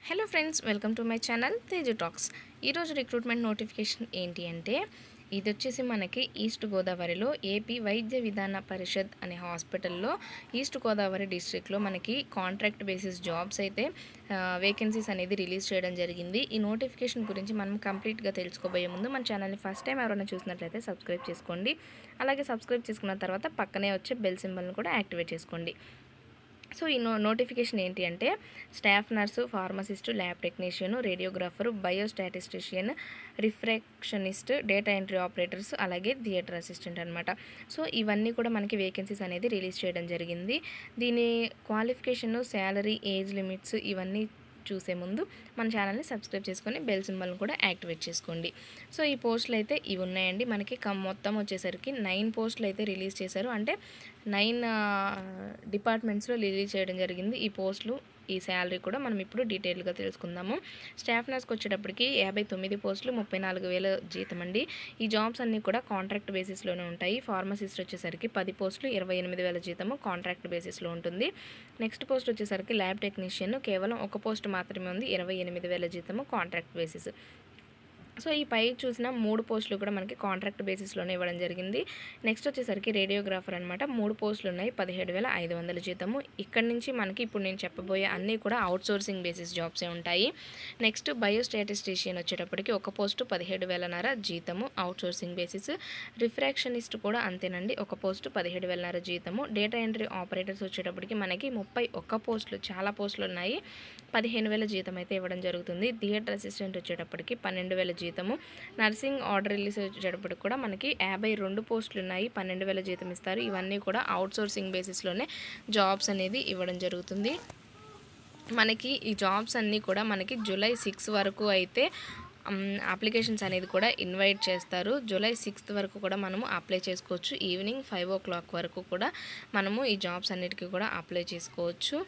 hello friends welcome to my channel Teju talks ఈరోజు recruitment notification ఏంటి అంటే ఇది వచ్చేసి మనకి ఈస్ట్ గోదావరిలో ఏపీ వైద్య విధాన పరిషత్ అనే హాస్పిటల్లో ఈస్ట్ గోదావరి డిస్ట్రిక్ట్లో మనకి కాంట్రాక్ట్ బేసిస్ జాబ్స్ అయితే వేకెన్సీస్ అనేది రిలీజ్ చేయడం జరిగింది ఈ నోటిఫికేషన్ గురించి మనం కంప్లీట్గా తెలుసుకోబోయే ముందు మన ఛానల్ని ఫస్ట్ టైం ఎవరైనా చూసినట్లయితే సబ్స్క్రైబ్ చేసుకోండి అలాగే సబ్స్క్రైబ్ చేసుకున్న తర్వాత పక్కనే వచ్చే బెల్ సింబల్ని కూడా యాక్టివేట్ చేసుకోండి సో ఈ నో నోటిఫికేషన్ ఏంటి అంటే staff nurse pharmacist lab technician radiographer biostatistician refractionist data entry operators అలాగే థియేటర్ అసిస్టెంట్ అనమాట సో ఇవన్నీ కూడా మనకి వేకెన్సీస్ అనేది రిలీజ్ చేయడం జరిగింది దీని క్వాలిఫికేషన్ శాలరీ ఏజ్ లిమిట్స్ ఇవన్నీ చూసే ముందు మన ఛానల్ని సబ్స్క్రైబ్ చేసుకొని బెల్ సింబల్ని కూడా యాక్టివేట్ చేసుకోండి సో ఈ పోస్టులు అయితే ఇవి ఉన్నాయండి మనకి కమ్ మొత్తం వచ్చేసరికి నైన్ పోస్టులు అయితే రిలీజ్ చేశారు అంటే నైన్ డిపార్ట్మెంట్స్లో రిలీజ్ చేయడం జరిగింది ఈ పోస్టులు ఈ శాలరీ కూడా మనం ఇప్పుడు డీటెయిల్గా తెలుసుకుందాము స్టాఫ్ నర్స్కి వచ్చేటప్పటికి యాభై తొమ్మిది పోస్టులు ముప్పై నాలుగు వేల జీతం అండి ఈ జాబ్స్ అన్నీ కూడా కాంట్రాక్ట్ బేసిస్లోనే ఉంటాయి ఫార్మసిస్ట్ వచ్చేసరికి పది పోస్టులు ఇరవై ఎనిమిది వేల జీతము కాంట్రాక్ట్ బేసిస్లో ఉంటుంది నెక్స్ట్ పోస్ట్ వచ్చేసరికి ల్యాబ్ టెక్నీషియన్ కేవలం ఒక పోస్ట్ మాత్రమే ఉంది ఇరవై ఎనిమిది వేల జీతము కాంట్రాక్ట్ బేసిస్ సో ఈ పై చూసిన మూడు పోస్టులు కూడా మనకి కాంట్రాక్ట్ బేసిస్లోనే ఇవ్వడం జరిగింది నెక్స్ట్ వచ్చేసరికి రేడియోగ్రాఫర్ అనమాట మూడు పోస్టులు ఉన్నాయి పదిహేడు వేల ఐదు వందల జీతము ఇక్కడ నుంచి మనకి ఇప్పుడు నేను చెప్పబోయే అన్నీ కూడా అవుట్ సోర్సింగ్ బేసిస్ జాబ్సే ఉంటాయి నెక్స్ట్ బయోస్టాటిస్టిషియన్ వచ్చేటప్పటికి ఒక పోస్టు పదిహేడు వేలన్నర జీతము అవుట్ సోర్సింగ్ బేసిస్ రిఫ్రాక్షనిస్ట్ కూడా అంతేనండి ఒక పోస్టు పదిహేడు వేలన్నర జీతము డేటా ఎంట్రీ ఆపరేటర్స్ వచ్చేటప్పటికి మనకి ముప్పై ఒక్క పోస్టులు చాలా పోస్టులు ఉన్నాయి పదిహేను వేల జీతం అయితే ఇవ్వడం జరుగుతుంది థియేటర్ అసిస్టెంట్ వచ్చేటప్పటికి పన్నెండు వేల జీతము నర్సింగ్ ఆర్డర్ రిలీజ్ వచ్చేటప్పటికి కూడా మనకి యాభై రెండు పోస్టులు ఉన్నాయి పన్నెండు వేల జీతం ఇస్తారు ఇవన్నీ కూడా అవుట్ సోర్సింగ్ బేసిస్లోనే జాబ్స్ అనేది ఇవ్వడం జరుగుతుంది మనకి ఈ జాబ్స్ అన్నీ కూడా మనకి జూలై సిక్స్ వరకు అయితే అప్లికేషన్స్ అనేది కూడా ఇన్వైట్ చేస్తారు జూలై సిక్స్త్ వరకు కూడా మనము అప్లై చేసుకోవచ్చు ఈవినింగ్ ఫైవ్ ఓ క్లాక్ వరకు కూడా మనము ఈ జాబ్స్ అన్నిటికీ కూడా అప్లై చేసుకోవచ్చు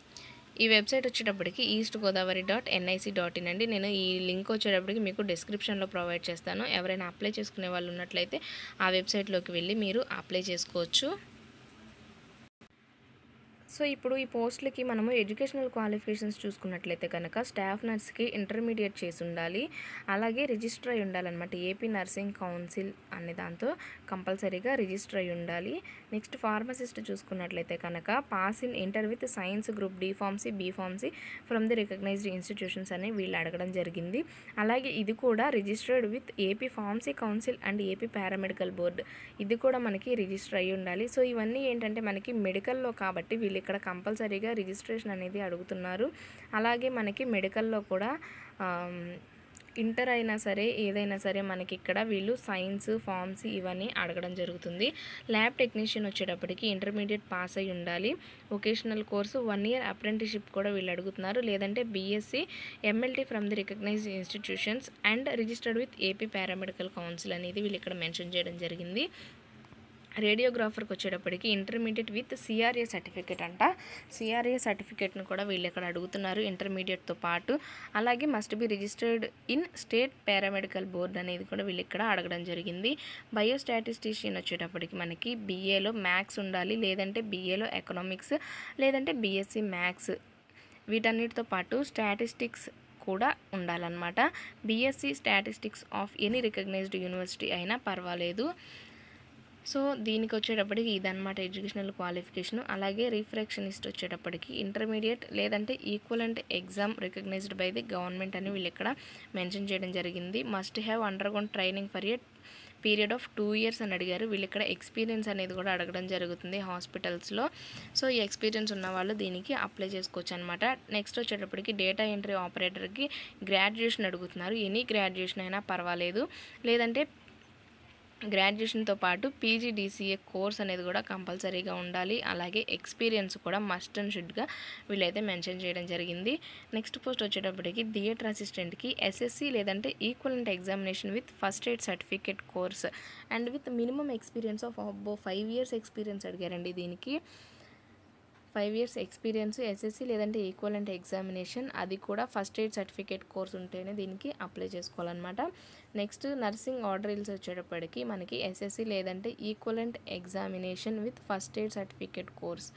ఈ వెబ్సైట్ వచ్చేటప్పటికి East Godavari dot NIC dot in అండి నేను ఈ లింక్ వచ్చేటప్పటికి మీకు డిస్క్రిప్షన్లో ప్రొవైడ్ చేస్తాను ఎవరైనా అప్లై చేసుకునే వాళ్ళు ఉన్నట్లయితే ఆ వెబ్సైట్లోకి వెళ్ళి మీరు అప్లై చేసుకోవచ్చు సో ఇప్పుడు ఈ పోస్టులకి మనము ఎడ్యుకేషనల్ క్వాలిఫికేషన్స్ చూసుకున్నట్లయితే కనుక స్టాఫ్ నర్స్కి ఇంటర్మీడియట్ చేసి ఉండాలి అలాగే రిజిస్టర్ అయి ఉండాలన్నమాట ఏపీ నర్సింగ్ కౌన్సిల్ అనే దాంతో కంపల్సరీగా రిజిస్టర్ అయి ఉండాలి నెక్స్ట్ ఫార్మసిస్ట్ చూసుకున్నట్లయితే కనుక pass in inter with science group D pharmacy B pharmacy from the recognised institutions అని వీళ్ళు అడగడం జరిగింది అలాగే ఇది కూడా registered with AP pharmacy council and AP paramedical board ఇది కూడా మనకి రిజిస్టర్ అయి ఉండాలి సో ఇవన్నీ ఏంటంటే మనకి మెడికల్లో కాబట్టి వీళ్ళు ఇక్కడ కంపల్సరీగా రిజిస్ట్రేషన్ అనేది అడుగుతున్నారు అలాగే మనకి మెడికల్లో కూడా ఇంటర్ అయినా సరే ఏదైనా సరే మనకి ఇక్కడ వీళ్ళు సైన్స్ ఫార్మ్స్ ఇవన్నీ అడగడం జరుగుతుంది ల్యాబ్ టెక్నీషియన్ వచ్చేటప్పటికి ఇంటర్మీడియట్ పాస్ అయి ఉండాలి vocational course one year apprenticeship కూడా వీళ్ళు అడుగుతున్నారు లేదంటే BSc MLT from the recognised institutions and registered with AP paramedical council అనేది వీళ్ళు ఇక్కడ మెన్షన్ చేయడం జరిగింది రేడియోగ్రాఫర్కి వచ్చేటప్పటికి ఇంటర్మీడియట్ విత్ సిఆర్ఏ సర్టిఫికేట్ అంట సిఆర్ఏ సర్టిఫికేట్ను కూడా వీళ్ళు ఇక్కడ అడుగుతున్నారు ఇంటర్మీడియట్తో పాటు అలాగే must be registered in state paramedical board అనేది కూడా వీళ్ళు ఇక్కడ అడగడం జరిగింది బయోస్టాటిస్టిషియన్ వచ్చేటప్పటికి మనకి బీఏలో మ్యాథ్స్ ఉండాలి లేదంటే బీఏలో ఎకనామిక్స్ లేదంటే బీఎస్సీ మ్యాథ్స్ వీటన్నిటితో పాటు స్టాటిస్టిక్స్ కూడా ఉండాలన్నమాట BSc statistics of any recognised university అయినా పర్వాలేదు సో దీనికి వచ్చేటప్పటికి ఇదన్నమాట ఎడ్యుకేషనల్ క్వాలిఫికేషన్ అలాగే రిఫ్రాక్షనిస్ట్ వచ్చేటప్పటికి ఇంటర్మీడియట్ లేదంటే equivalent exam recognised by the government అని వీళ్ళు ఇక్కడ మెన్షన్ చేయడం జరిగింది must have underground training for a period of two years అని అడిగారు వీళ్ళు ఇక్కడ ఎక్స్పీరియన్స్ అనేది కూడా అడగడం జరుగుతుంది హాస్పిటల్స్లో సో ఈ ఎక్స్పీరియన్స్ ఉన్న వాళ్ళు దీనికి అప్లై చేసుకోవచ్చు అనమాట నెక్స్ట్ వచ్చేటప్పటికి డేటా ఎంట్రీ ఆపరేటర్కి గ్రాడ్యుయేషన్ అడుగుతున్నారు ఎనీ గ్రాడ్యుయేషన్ అయినా పర్వాలేదు లేదంటే గ్రాడ్యుయేషన్తో పాటు పీజీడీసీఏ కోర్స్ అనేది కూడా కంపల్సరీగా ఉండాలి అలాగే ఎక్స్పీరియన్స్ కూడా మస్ట్ అండ్ షుడ్గా వీళ్ళైతే మెన్షన్ చేయడం జరిగింది నెక్స్ట్ పోస్ట్ వచ్చేటప్పటికి థియేటర్ అసిస్టెంట్కి ఎస్ఎస్సి లేదంటే equivalent examination with first aid certificate course and with minimum experience of అబ్బో ఫైవ్ ఇయర్స్ ఎక్స్పీరియన్స్ అడిగారండి దీనికి ఫైవ్ ఇయర్స్ ఎక్స్పీరియన్స్ ఎస్ఎస్సి లేదంటే ఈక్వలెంట్ ఎగ్జామినేషన్ అది కూడా ఫస్ట్ ఎయిడ్ సర్టిఫికేట్ కోర్స్ ఉంటేనే దీనికి అప్లై చేసుకోవాలన్నమాట నెక్స్ట్ నర్సింగ్ ఆర్డర్స్ వచ్చేటప్పటికి మనకి ఎస్ఎస్సి లేదంటే equivalent examination with first aid certificate course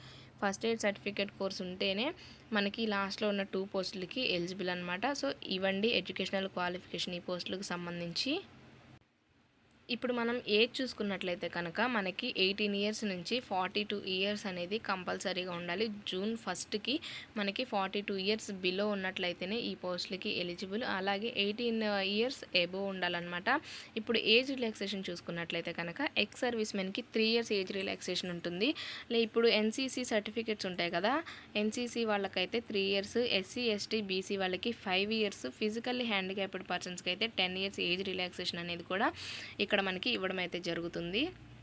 first aid certificate course ఉంటేనే మనకి లాస్ట్లో ఉన్న టూ పోస్టులకి ఎలిజిబుల్ అనమాట సో ఇవ్వండి ఎడ్యుకేషనల్ క్వాలిఫికేషన్ ఈ పోస్టులకు సంబంధించి ఇప్పుడు మనం ఏజ్ చూసుకున్నట్లయితే కనుక మనకి ఎయిటీన్ ఇయర్స్ నుంచి ఫార్టీ టూ ఇయర్స్ అనేది కంపల్సరీగా ఉండాలి జూన్ ఫస్ట్కి మనకి ఫార్టీ టూ ఇయర్స్ బిలో ఉన్నట్లయితేనే ఈ పోస్టులకి ఎలిజిబుల్ అలాగే ఎయిటీన్ ఇయర్స్ ఎబో ఉండాలన్నమాట ఇప్పుడు ఏజ్ రిలాక్సేషన్ చూసుకున్నట్లయితే కనుక ఎక్స్ సర్వీస్ మెన్కి త్రీ ఇయర్స్ ఏజ్ రిలాక్సేషన్ ఉంటుంది లే ఇప్పుడు ఎన్సీసీ సర్టిఫికేట్స్ ఉంటాయి కదా ఎన్సీసీ వాళ్ళకైతే three years SC ST BC వాళ్ళకి ఫైవ్ ఇయర్స్ ఫిజికల్లీ హ్యాండిక్యాప్డ్ పర్సన్స్కి అయితే టెన్ ఇయర్స్ ఏజ్ రిలాక్సేషన్ అనేది కూడా ఇక్కడ మనకి ఇవ్వడం అయితే జరుగుతుంది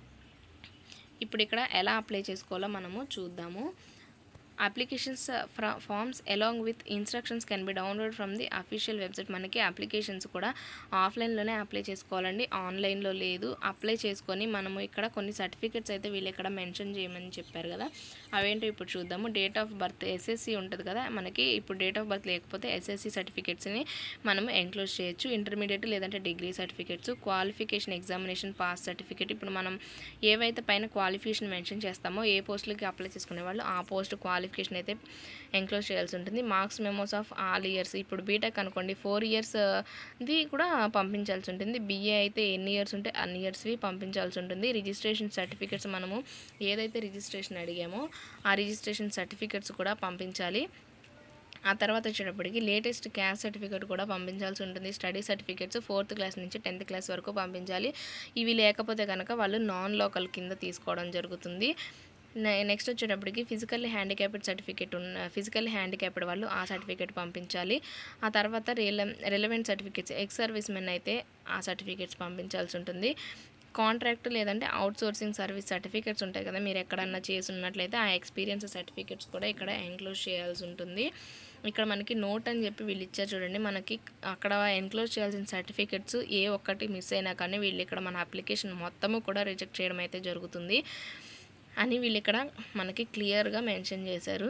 ఇప్పుడు ఇక్కడ ఎలా అప్లై చేసుకోవాలో మనము చూద్దాము applications forms along with instructions can be download from the official website మనకి అప్లికేషన్స్ కూడా ఆఫ్లైన్లోనే అప్లై చేసుకోవాలండి ఆన్లైన్లో లేదు అప్లై చేసుకొని మనము ఇక్కడ కొన్ని సర్టిఫికెట్స్ అయితే వీళ్ళు ఇక్కడ మెన్షన్ చేయమని చెప్పారు కదా అవేంటో ఇప్పుడు చూద్దాము డేట్ ఆఫ్ బర్త్ ఎస్ఎస్సి ఉంటుంది కదా మనకి ఇప్పుడు డేట్ ఆఫ్ బర్త్ లేకపోతే ఎస్ఎస్సి సర్టిఫికేట్స్ని మనము ఎంక్లోజ్ చేయొచ్చు ఇంటర్మీడియట్ లేదంటే degree certificates qualification examination pass certificate ఇప్పుడు మనం ఏవైతే పైన క్వాలిఫికేషన్ మెన్షన్ చేస్తామో ఏ పోస్టులకి అప్లై చేసుకునే వాళ్ళు ఆ పోస్ట్ క్వాలిఫికేషన్ అయితే ఎంక్లోజ్ చేయాల్సి ఉంటుంది marks memos of all years ఇప్పుడు బీటెక్ అనుకోండి ఫోర్ ఇయర్స్ ది కూడా పంపించాల్సి ఉంటుంది బీఏ అయితే ఎన్ని ఇయర్స్ ఉంటే అన్ని ఇయర్స్వి పంపించాల్సి ఉంటుంది రిజిస్ట్రేషన్ సర్టిఫికేట్స్ మనము ఏదైతే రిజిస్ట్రేషన్ అడిగామో ఆ రిజిస్ట్రేషన్ సర్టిఫికేట్స్ కూడా పంపించాలి ఆ తర్వాత వచ్చేటప్పటికి లేటెస్ట్ క్యాస్ట్ సర్టిఫికేట్ కూడా పంపించాల్సి ఉంటుంది స్టడీ సర్టిఫికేట్స్ ఫోర్త్ క్లాస్ నుంచి టెన్త్ క్లాస్ వరకు పంపించాలి ఇవి లేకపోతే కనుక వాళ్ళు నాన్ లోకల్ కింద తీసుకోవడం జరుగుతుంది నె- నెక్స్ట్ వచ్చేటప్పటికి ఫిజికల్లీ హ్యాండిక్యాప్డ్ సర్టిఫికేట్ ఉన్న ఫిజికల్లీ హ్యాండిక్యాప్డ్ వాళ్ళు ఆ సర్టిఫికేట్ పంపించాలి ఆ తర్వాత రిల relevant certificates ex service men అయితే ఆ సర్టిఫికేట్స్ పంపించాల్సి ఉంటుంది కాంట్రాక్ట్ లేదంటే అవుట్ సోర్సింగ్ సర్వీస్ సర్టిఫికేట్స్ ఉంటాయి కదా మీరు ఎక్కడన్నా చేసి ఉన్నట్లయితే ఆ ఎక్స్పీరియన్స్ సర్టిఫికేట్స్ కూడా ఇక్కడ ఎంక్లోజ్ చేయాల్సి ఉంటుంది ఇక్కడ మనకి నోట్ అని చెప్పి వీళ్ళు ఇచ్చారు చూడండి మనకి అక్కడ ఎన్క్లోజ్ చేయాల్సిన సర్టిఫికెట్స్ ఏ ఒక్కటి మిస్ అయినా కానీ వీళ్ళు ఇక్కడ మన అప్లికేషన్ మొత్తము కూడా రిజెక్ట్ చేయడం అయితే జరుగుతుంది అని వీళ్ళు ఇక్కడ మనకి క్లియర్గా మెన్షన్ చేశారు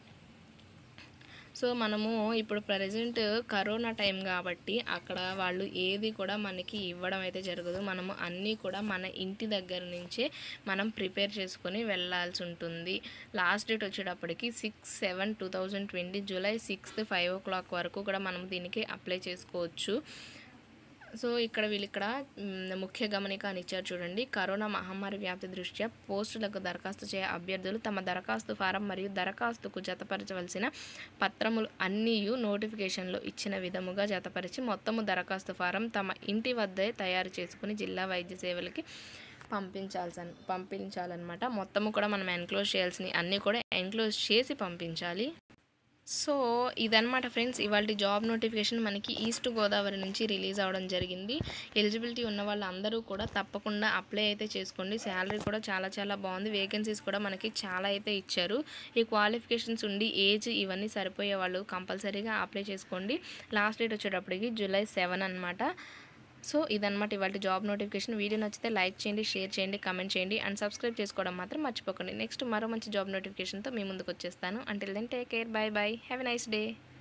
సో మనము ఇప్పుడు ప్రజెంట్ కరోనా టైం కాబట్టి అక్కడ వాళ్ళు ఏది కూడా మనకి ఇవ్వడం అయితే జరగదు మనము అన్నీ కూడా మన ఇంటి దగ్గర నుంచే మనం ప్రిపేర్ చేసుకొని వెళ్ళాల్సి ఉంటుంది లాస్ట్ డేట్ వచ్చేటప్పటికి six seven two thousand twenty July sixth five o'clock వరకు కూడా మనం దీనికి అప్లై చేసుకోవచ్చు సో ఇక్కడ వీళ్ళు ఇక్కడ మ్, ముఖ్య గమనిక అని ఇచ్చారు చూడండి కరోనా మహమ్మారి వ్యాప్తి దృష్ట్యా పోస్టులకు దరఖాస్తు చేయ అభ్యర్థులు తమ దరఖాస్తు ఫారం మరియు దరఖాస్తుకు జతపరచవలసిన పత్రములు అన్నీ నోటిఫికేషన్లో ఇచ్చిన విధముగా జతపరిచి మొత్తము దరఖాస్తు ఫారం తమ ఇంటి వద్దే తయారు చేసుకుని జిల్లా వైద్య సేవలకి పంపించాల్సి పంపించాలన్నమాట మొత్తము కూడా మనం ఎన్క్లోజ్ చేయాల్సినవి అన్నీ కూడా ఎన్క్లోజ్ చేసి పంపించాలి సో ఇదన్నమాట ఫ్రెండ్స్ ఇవాళ జాబ్ నోటిఫికేషన్ మనకి ఈస్ట్ గోదావరి నుంచి రిలీజ్ అవ్వడం జరిగింది ఎలిజిబిలిటీ ఉన్న వాళ్ళందరూ కూడా తప్పకుండా అప్లై అయితే చేసుకోండి శాలరీ కూడా చాలా చాలా బాగుంది వేకెన్సీస్ కూడా మనకి చాలా అయితే ఇచ్చారు ఈ క్వాలిఫికేషన్స్ ఉండి ఏజ్ ఇవన్నీ సరిపోయే వాళ్ళు కంపల్సరీగా అప్లై చేసుకోండి లాస్ట్ డేట్ వచ్చేటప్పటికి జూలై సెవెన్ అనమాట సో ఇదన్నమాట ఇవాళ జాబ్ నోటిఫికేషన్ వీడియో నచ్చితే లైక్ చేయండి షేర్ చేయండి కమెంట్ చేయండి అండ్ సబ్స్క్రైబ్ చేసుకోవడం మాత్రం మర్చిపోకండి నెక్స్ట్ మరో మంచి జాబ్ నోటిఫికేషన్తో మీ ముందుకు వచ్చేస్తాను until then take care bye bye have a nice day